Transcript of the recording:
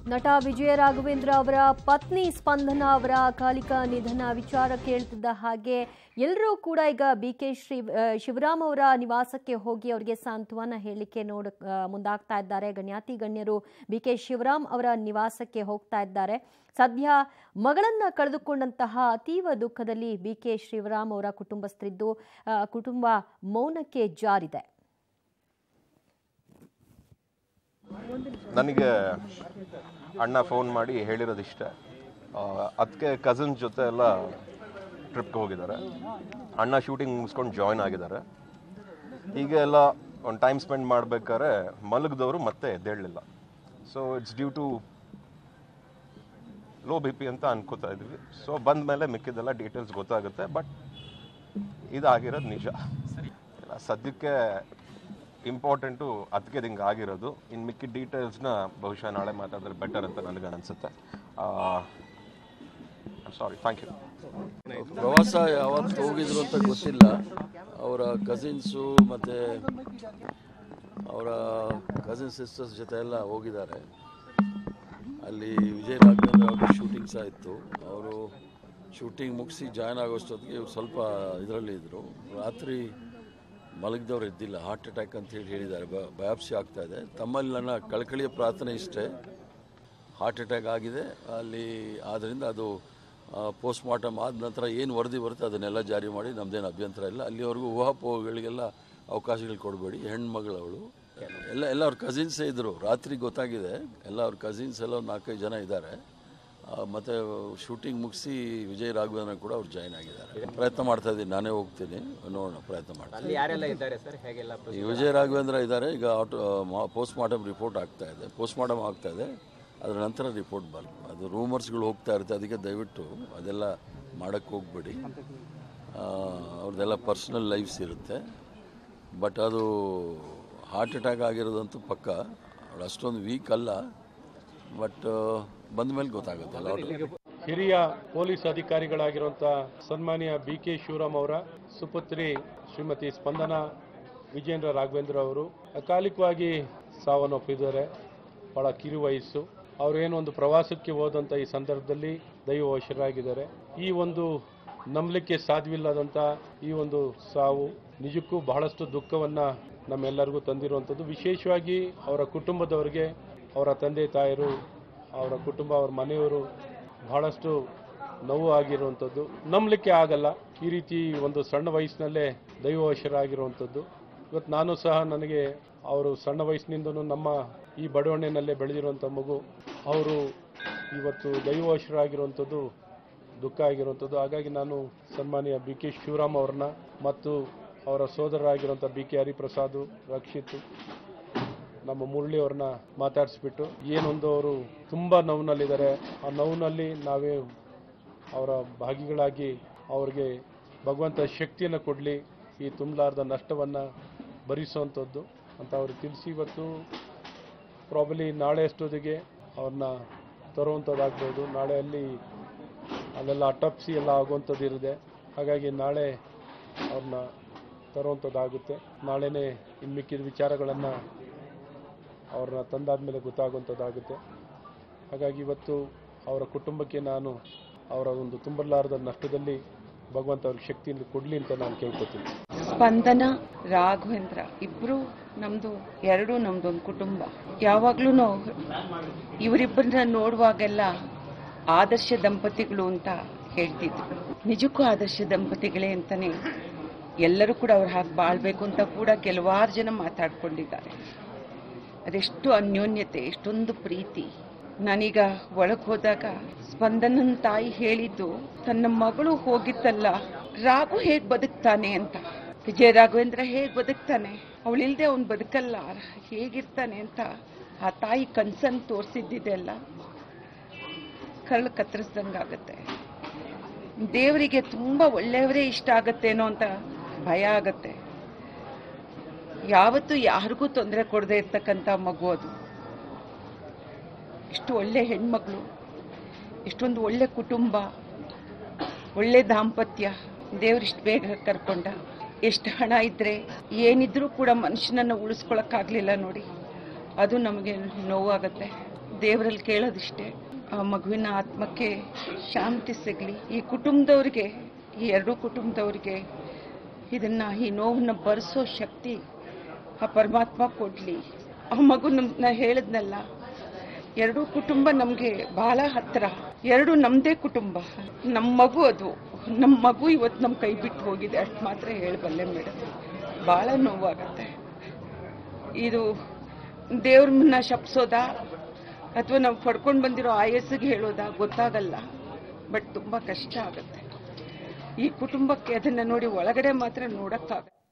ನಟ ವಿಜಯ ರಾಘವೇಂದ್ರ ಅವರ ಪತ್ನಿ ಸ್ಪಂದನ ಅವರ ಅಕಾಲಿಕ ನಿಧನ ವಿಚಾರ ಕೇಳ್ತಿದ್ದ ಹಾಗೆ ಎಲ್ಲರೂ ಕೂಡ ಈಗ ಬಿ ಕೆ ಶ್ರೀ ಆ, ಶಿವರಾಮ್ ಅವರ ನಿವಾಸಕ್ಕೆ ಹೋಗಿ ಅವರಿಗೆ ಸಾಂತ್ವನ ಹೇಳಲಿಕ್ಕೆ ನೋಡ ಆ, ಮುಂದಾಗ್ತಾ ಇದ್ದಾರೆ ಗಣ್ಯಾತಿ ಗಣ್ಯರು ಬಿ ಕೆ ಶಿವರಾಮ್ ಅವರ ನಿವಾಸಕ್ಕೆ ಹೋಗ್ತಾ ಇದ್ದಾರೆ ಸದ್ಯ ಮಗಳನ್ನ ಕಳೆದುಕೊಂಡಂತಹ ಅತೀವ ದುಃಖದಲ್ಲಿ ಬಿ ಕೆ ಶಿವರಾಮ್ ಅವರ ಕುಟುಂಬಸ್ಥರಿದ್ದು ಆ, ಕುಟುಂಬ ಮೌನಕ್ಕೆ ಜಾರಿದೆ ನನಗೆ ಅಣ್ಣ ಫೋನ್ ಮಾಡಿ ಹೇಳಿರೋದಿಷ್ಟೇ ಅದಕ್ಕೆ ಕಸಿನ್ಸ್ ಜೊತೆ ಎಲ್ಲ ಟ್ರಿಪ್ಗೆ ಹೋಗಿದ್ದಾರೆ ಅಣ್ಣ ಶೂಟಿಂಗ್ ಮುಗಿಸ್ಕೊಂಡು ಜಾಯ್ನ್ ಆಗಿದ್ದಾರೆ ಹೀಗೆ ಎಲ್ಲ ಒಂದು ಟೈಮ್ ಸ್ಪೆಂಡ್ ಮಾಡ್ಬೇಕಾದ್ರೆ ಮಲಗಿದವರು ಮತ್ತೆ ಎದ್ದೇಳಲಿಲ್ಲ so it's due to low B P ಅಂತ ಅನ್ಕೋತಾ ಇದ್ವಿ ಸೊ ಬಂದ ಮೇಲೆ ಮಿಕ್ಕಿದ್ದೆಲ್ಲ ಡೀಟೇಲ್ಸ್ ಗೊತ್ತಾಗುತ್ತೆ ಬಟ್ ಇದಾಗಿರೋದು ನಿಜ ಇಲ್ಲ, ಸದ್ಯಕ್ಕೆ ಇಂಪಾರ್ಟೆಂಟು ಅದಕ್ಕೆ ಹಿಂಗೆ ಆಗಿರೋದು ಇನ್ನು ಮಿಕ್ಕಿದ ಡೀಟೇಲ್ಸ್ನ ಬಹುಶಃ ನಾಳೆ ಮಾತಾಡಿದ್ರೆ ಬೆಟರ್ ಅಂತ ನನಗೆ ಅನಿಸುತ್ತೆ ಸಾರಿ ಥ್ಯಾಂಕ್ ಯು ಪ್ರವಾಸ ಯಾವತ್ತು ಹೋಗಿದ್ರು ಅಂತ ಗೊತ್ತಿಲ್ಲ ಅವರ ಕಸಿನ್ಸು ಮತ್ತು ಅವರ ಕಸಿನ್ ಸಿಸ್ಟರ್ಸ್ ಜೊತೆ ಎಲ್ಲ ಹೋಗಿದ್ದಾರೆ ಅಲ್ಲಿ ವಿಜಯ್ ರಾಘವೇಂದ್ರ ಅವ್ರ ಶೂಟಿಂಗ್ ಸಹ ಇತ್ತು ಅವರು ಶೂಟಿಂಗ್ ಮುಗಿಸಿ ಜಾಯ್ನ್ ಆಗೋಷ್ಟೊತ್ತಿಗೆ ಇವ್ರು ಸ್ವಲ್ಪ ಇದರಲ್ಲಿ ಇದ್ದರು ರಾತ್ರಿ ಮಲಗಿದವ್ರು ಎದ್ದಿಲ್ಲ ಹಾರ್ಟ್ ಅಟ್ಯಾಕ್ ಅಂತ ಹೇಳಿ ಹೇಳಿದ್ದಾರೆ ಬ ಬಯಾಪ್ಸಿ ಆಗ್ತಾ ಇದೆ ತಮ್ಮಲ್ಲಿ ನನ್ನ ಕಳಕಳಿಯ ಪ್ರಾರ್ಥನೆ ಇಷ್ಟೇ ಹಾರ್ಟ್ ಅಟ್ಯಾಕ್ ಆಗಿದೆ ಅಲ್ಲಿ ಆದ್ದರಿಂದ ಅದು ಪೋಸ್ಟ್ ಮಾರ್ಟಮ್ ಆದ ನಂತರ ಏನು ವರದಿ ಬರುತ್ತೆ ಅದನ್ನೆಲ್ಲ ಜಾರಿ ಮಾಡಿ ನಮ್ಮದೇನು ಅಭ್ಯಂತರ ಇಲ್ಲ ಅಲ್ಲಿವರೆಗೂ ಊಹಾಪೋಹಗಳಿಗೆಲ್ಲ ಅವಕಾಶಗಳು ಕೊಡಬೇಡಿ ಹೆಣ್ಮಗಳವಳು ಎಲ್ಲ ಎಲ್ಲ ಅವ್ರ ಕಸಿನ್ಸೇ ಇದ್ದರು ರಾತ್ರಿ ಗೊತ್ತಾಗಿದೆ ಎಲ್ಲ ಅವ್ರ ಕಸಿನ್ಸ್ ಎಲ್ಲ ಒಂದು ನಾಲ್ಕೈದು ಜನ ಇದ್ದಾರೆ ಮತ್ತು ಶೂಟಿಂಗ್ ಮುಗಿಸಿ ವಿಜಯ್ ರಾಘವೇಂದ್ರ ಕೂಡ ಅವ್ರು ಜಾಯ್ನ್ ಆಗಿದ್ದಾರೆ ಪ್ರಯತ್ನ ಮಾಡ್ತಾ ಇದ್ದೀನಿ ನಾನೇ ಹೋಗ್ತೀನಿ ನೋಡೋಣ ಪ್ರಯತ್ನ ಮಾಡ್ತೀನಿ ಅಲ್ಲಿ ಯಾರೆಲ್ಲ ಇದ್ದಾರೆ ಸರ್ ಹೇಗೆಲ್ಲ ಈ ವಿಜಯ ರಾಘವೇಂದ್ರ ಇದ್ದಾರೆ ಈಗ ಆಟೋ ಪೋಸ್ಟ್ ಮಾರ್ಟಮ್ ರಿಪೋರ್ಟ್ ಆಗ್ತಾ ಇದೆ ಪೋಸ್ಟ್ ಮಾರ್ಟಮ್ ಆಗ್ತಾ ಇದೆ ಅದರ ನಂತರ ರಿಪೋರ್ಟ್ ಬರುತ್ತೆ ಅದು ರೂಮರ್ಸ್ಗಳು ಹೋಗ್ತಾ ಇರುತ್ತೆ ಅದಕ್ಕೆ ದಯವಿಟ್ಟು ಅದೆಲ್ಲ ಮಾಡೋಕ್ಕೆ ಹೋಗ್ಬೇಡಿ ಆ, ಅವ್ರದ್ದೆಲ್ಲ ಪರ್ಸ್ನಲ್ ಲೈಫ್ಸ್ ಇರುತ್ತೆ ಬಟ್ ಅದು ಹಾರ್ಟ್ ಅಟ್ಯಾಕ್ ಆಗಿರೋದಂತೂ ಪಕ್ಕ ಅವಳು ಅಷ್ಟೊಂದು ವೀಕ್ ಅಲ್ಲ ಬಟ್ ಬಂದ ಮೇಲೆ ಗೊತ್ತಾಗುತ್ತೆ ಅಲ್ಲ ಅವ್ರು ಹಿರಿಯ ಪೊಲೀಸ್ ಅಧಿಕಾರಿಗಳಾಗಿರುವಂಥ ಸನ್ಮಾನ್ಯ ಬಿ ಕೆ ಶಿವರಾಮ್ ಅವರ ಸುಪುತ್ರಿ ಶ್ರೀಮತಿ ಸ್ಪಂದನಾ ವಿಜೇಂದ್ರ ರಾಘವೇಂದ್ರ ಅವರು ಅಕಾಲಿಕವಾಗಿ ಸಾವನ್ನಪ್ಪಿದ್ದಾರೆ ಬಹಳ ಕಿರು ವಯಸ್ಸು ಅವರೇನು ಒಂದು ಪ್ರವಾಸಕ್ಕೆ ಹೋದಂಥ ಈ ಸಂದರ್ಭದಲ್ಲಿ ದೈವವಶರಾಗಿದ್ದಾರೆ ಈ ಒಂದು ನಂಬಲಿಕ್ಕೆ ಸಾಧ್ಯವಿಲ್ಲದಂಥ ಈ ಒಂದು ಸಾವು ನಿಜಕ್ಕೂ ಬಹಳಷ್ಟು ದುಃಖವನ್ನ ನಮ್ಮೆಲ್ಲರಿಗೂ ತಂದಿರುವಂಥದ್ದು ವಿಶೇಷವಾಗಿ ಅವರ ಕುಟುಂಬದವರಿಗೆ ಅವರ ತಂದೆ ತಾಯರು ಅವರ ಕುಟುಂಬ ಅವರ ಮನೆಯವರು ಬಹಳಷ್ಟು ನೋವು ಆಗಿರುವಂಥದ್ದು ನಂಬಲಿಕ್ಕೆ ಆಗಲ್ಲ ಈ ರೀತಿ ಒಂದು ಸಣ್ಣ ವಯಸ್ಸಿನಲ್ಲೇ ದೈವವಶರಾಗಿರುವಂಥದ್ದು ಇವತ್ತು ನಾನು ಸಹ ನನಗೆ ಅವರು ಸಣ್ಣ ವಯಸ್ಸಿನಿಂದನೂ ನಮ್ಮ ಈ ಬಡವಣ್ಣೆನಲ್ಲೇ ಬೆಳೆದಿರುವಂಥ ಮಗು ಅವರು ಇವತ್ತು ದೈವವಶರಾಗಿರುವಂಥದ್ದು ದುಃಖ ಆಗಿರುವಂಥದ್ದು ಹಾಗಾಗಿ ನಾನು ಸನ್ಮಾನ್ಯ ಬಿ ಕೆ ಶಿವರಾಮ್ ಅವ್ರನ್ನ ಮತ್ತು ಅವರ ಸೋದರರಾಗಿರುವಂಥ ಬಿ ಕೆ ಹರಿಪ್ರಸಾದ್ ರಕ್ಷಿತ್ ನಮ್ಮ ಮುರಳಿ ಅವ್ರನ್ನ ಮಾತಾಡಿಸ್ಬಿಟ್ಟು ಏನೊಂದು ಅವರು ತುಂಬ ನೋವಿನಲ್ಲಿದ್ದಾರೆ ಆ ನೋವಿನಲ್ಲಿ ನಾವೇ ಅವರ ಭಾಗಿಗಳಾಗಿ ಅವ್ರಿಗೆ ಭಗವಂತ ಶಕ್ತಿಯನ್ನು ಕೊಡಲಿ ಈ ತುಂಬಲಾರ್ದ ನಷ್ಟವನ್ನು ಭರಿಸುವಂಥದ್ದು ಅಂತ ಅವ್ರಿಗೆ ತಿಳಿಸಿ ಇವತ್ತು ಪ್ರಾಬಲಿ ನಾಳೆ ಅಷ್ಟೊತ್ತಿಗೆ ಅವ್ರನ್ನ ತರುವಂಥದ್ದಾಗ್ಬೋದು ನಾಳೆ ಅಲ್ಲಿ ಅಲ್ಲೆಲ್ಲ ಅಟಪ್ಸಿ ಎಲ್ಲ ಆಗುವಂಥದ್ದು ಇರಿದೆ ಹಾಗಾಗಿ ನಾಳೆ ಅವ್ರನ್ನ ತರುವಂಥದ್ದಾಗುತ್ತೆ ನಾಳೆನೇ ಇನ್ನು ಮಿಕ್ಕಿದ ವಿಚಾರಗಳನ್ನು ಅವ್ರನ್ನ ತಂದಾದ್ಮೇಲೆ ಗೊತ್ತಾಗುವಂಥದ್ದಾಗುತ್ತೆ ಹಾಗಾಗಿ ಇವತ್ತು ಅವರ ಕುಟುಂಬಕ್ಕೆ ನಾನು ಅವರ ಒಂದು ತುಂಬಲಾರದ ನಷ್ಟದಲ್ಲಿ ಭಗವಂತ ಅವ್ರಿಗೆ ಶಕ್ತಿಯನ್ನು ಕೊಡಲಿ ಅಂತ ನಾನು ಕೇಳ್ಕೊತೀನಿ ಸ್ಪಂದನ ರಾಘವೇಂದ್ರ ಇಬ್ರು ನಮ್ದು ಎರಡು ನಮ್ದೊಂದು ಕುಟುಂಬ ಯಾವಾಗ್ಲೂ ಇವರಿಬ್ಬರನ್ನ ನೋಡುವಾಗೆಲ್ಲ ಆದರ್ಶ ದಂಪತಿಗಳು ಅಂತ ಹೇಳ್ತಿದ್ರು ನಿಜಕ್ಕೂ ಆದರ್ಶ ದಂಪತಿಗಳೇ ಅಂತಾನೆ ಎಲ್ಲರೂ ಕೂಡ ಅವ್ರು ಹಾಗೆ ಬಾಳ್ಬೇಕು ಅಂತ ಕೂಡ ಕೆಲವಾರು ಜನ ಮಾತಾಡ್ಕೊಂಡಿದ್ದಾರೆ ಅದೆಷ್ಟು ಅನ್ಯೋನ್ಯತೆ ಎಷ್ಟೊಂದು ಪ್ರೀತಿ ನಾನೀಗ ಒಳಗೆ ಹೋದಾಗ ಸ್ಪಂದನನ್ ತಾಯಿ ಹೇಳಿದ್ದು ತನ್ನ ಮಗಳು ಹೋಗಿತ್ತಲ್ಲ ರಾಘು ಹೇಗ್ ಬದುಕ್ತಾನೆ ಅಂತ ವಿಜಯ ರಾಘವೇಂದ್ರ ಹೇಗ್ ಬದುಕ್ತಾನೆ ಅವಳಿಲ್ದೆ ಅವ್ನು ಬದುಕಲ್ಲ ಹೇಗಿರ್ತಾನೆ ಅಂತ ಆ ತಾಯಿ ಕನ್ಸನ್ ತೋರಿಸಿದ್ದಿದೆ ಅಲ್ಲ ಕರಳು ಕತ್ತರಿಸ್ದಂಗಾಗತ್ತೆ ದೇವರಿಗೆ ತುಂಬಾ ಒಳ್ಳೆಯವರೇ ಇಷ್ಟ ಆಗತ್ತೇನೋ ಅಂತ ಭಯ ಆಗತ್ತೆ ಯಾವತ್ತೂ ಯಾರಿಗೂ ತೊಂದರೆ ಕೊಡದೆ ಇರ್ತಕ್ಕಂಥ ಮಗು ಅದು ಎಷ್ಟು ಒಳ್ಳೆ ಹೆಣ್ಮಗಳು ಎಷ್ಟೊಂದು ಒಳ್ಳೆ ಕುಟುಂಬ ಒಳ್ಳೆ ದಾಂಪತ್ಯ ದೇವ್ರಿಷ್ಟು ಬೇಗ ಕರ್ಕೊಂಡ ಎಷ್ಟು ಹಣ ಇದ್ರೆ ಏನಿದ್ರೂ ಕೂಡ ಮನುಷ್ಯನನ್ನ ಉಳಿಸ್ಕೊಳಕ್ಕಾಗ್ಲಿಲ್ಲ ನೋಡಿ ಅದು ನಮಗೆ ನೋವಾಗತ್ತೆ ದೇವರಲ್ಲಿ ಕೇಳೋದಿಷ್ಟೇ ಆ ಮಗುವಿನ ಆತ್ಮಕ್ಕೆ ಶಾಂತಿ ಸಿಗಲಿ ಈ ಕುಟುಂಬದವ್ರಿಗೆ ಈ ಎರಡೂ ಕುಟುಂಬದವ್ರಿಗೆ ಇದನ್ನ ಈ ನೋವನ್ನ ಭರಿಸೋ ಶಕ್ತಿ ಆ ಪರಮಾತ್ಮ ಕೊಡ್ಲಿ ಆ ಮಗು ನಮ್ ನಾ ಹೇಳಿದ್ನಲ್ಲ ಎರಡೂ ಕುಟುಂಬ ನಮಗೆ ಬಹಳ ಹತ್ರ ಎರಡು ನಮ್ಮದೇ ಕುಟುಂಬ ನಮ್ಮ ಮಗು ಅದು ನಮ್ಮ ಮಗು ಇವತ್ತು ನಮ್ಮ ಕೈ ಬಿಟ್ಟು ಹೋಗಿದೆ ಅಷ್ಟು ಮಾತ್ರ ಹೇಳಬಲ್ಲೆ ಮೇಡಮ್ ಭಾಳ ನೋವಾಗತ್ತೆ ಇದು ದೇವ್ರ ಮುನ್ನ ಶಪ್ಸೋದಾ ಅಥವಾ ನಾವು ಪಡ್ಕೊಂಡು ಬಂದಿರೋ ಆಯಸ್ಸಿಗೆ ಹೇಳೋದಾ ಗೊತ್ತಾಗಲ್ಲ ಬಟ್ ತುಂಬ ಕಷ್ಟ ಆಗುತ್ತೆ ಈ ಕುಟುಂಬಕ್ಕೆ ಅದನ್ನು ನೋಡಿ ಒಳಗಡೆ ಮಾತ್ರ ನೋಡೋಕ್ಕಾಗಲ್ಲ